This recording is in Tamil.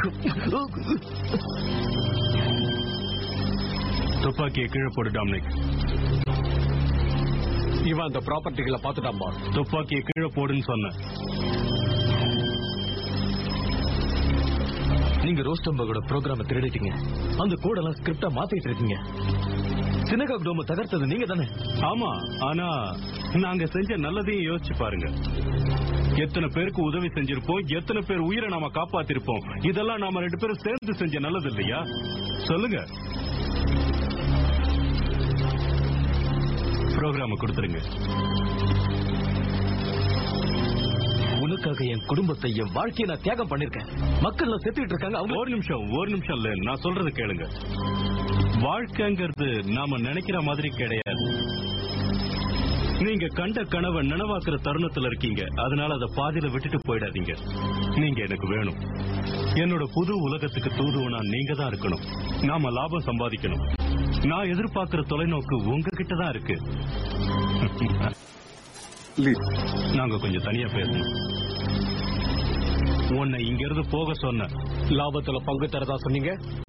துப்பாக்கியை கீழே போடு டாமினிக் இவன் அந்த ப்ராப்பர்ட்டிகளை பார்த்துட்டான் பாஸ் துப்பாக்கியை கீழே போடுன்னு சொன்னேன் நீங்க ரோஸ்டம்பர்கோட ப்ரோக்ராம திருடிட்டீங்க அந்த கோடெல்லாம் ஸ்கிரிப்டா மாத்திட்டு இருக்கீங்க சினகாக் டோம தகர்த்தது நீங்க தானே ஆமா ஆனா நாங்க செஞ்ச நல்லதையும் யோசிச்சு பாருங்க எத்தனை பேருக்கு உதவி செஞ்சிருப்போம் எத்தனை பேர் உயிரை நாம காப்பாத்திருப்போம் இதெல்லாம் நாம ரெண்டு பேரும் சேர்ந்து செஞ்ச நல்லது இல்லையா சொல்லுங்க ப்ரோக்ராம கொடுத்துருங்க உனக்காக என் குடும்பத்தை என் வாழ்க்கையை நான் தியாகம் பண்ணிருக்கேன் மக்கள் எல்லாம் செத்துட்டு இருக்காங்க அவங்க ஒரு நிமிஷம் ஒரு நிமிஷம் இல்ல நான் சொல்றது கேளுங்க வாழ்க்கைங்கிறது நாம நினைக்கிற மாதிரி கிடையாது நீங்க கண்ட கனவை நனவாக்குற தருணத்துல இருக்கீங்க அதனால அதை பாதியில விட்டுட்டு போயிடாதீங்க நீங்க எனக்கு வேணும் என்னோட புது உலகத்துக்கு தூதுவனா நீங்க தான் இருக்கணும் நாம லாபம் சம்பாதிக்கணும் நான் எதிர்பார்க்கிற தொலைநோக்கு உங்ககிட்ட தான் இருக்கு நாங்க கொஞ்சம் தனியா பேசணும் உன்னை இங்க இருந்து போக சொன்ன லாபத்துல பங்கு தரதா சொன்னீங்க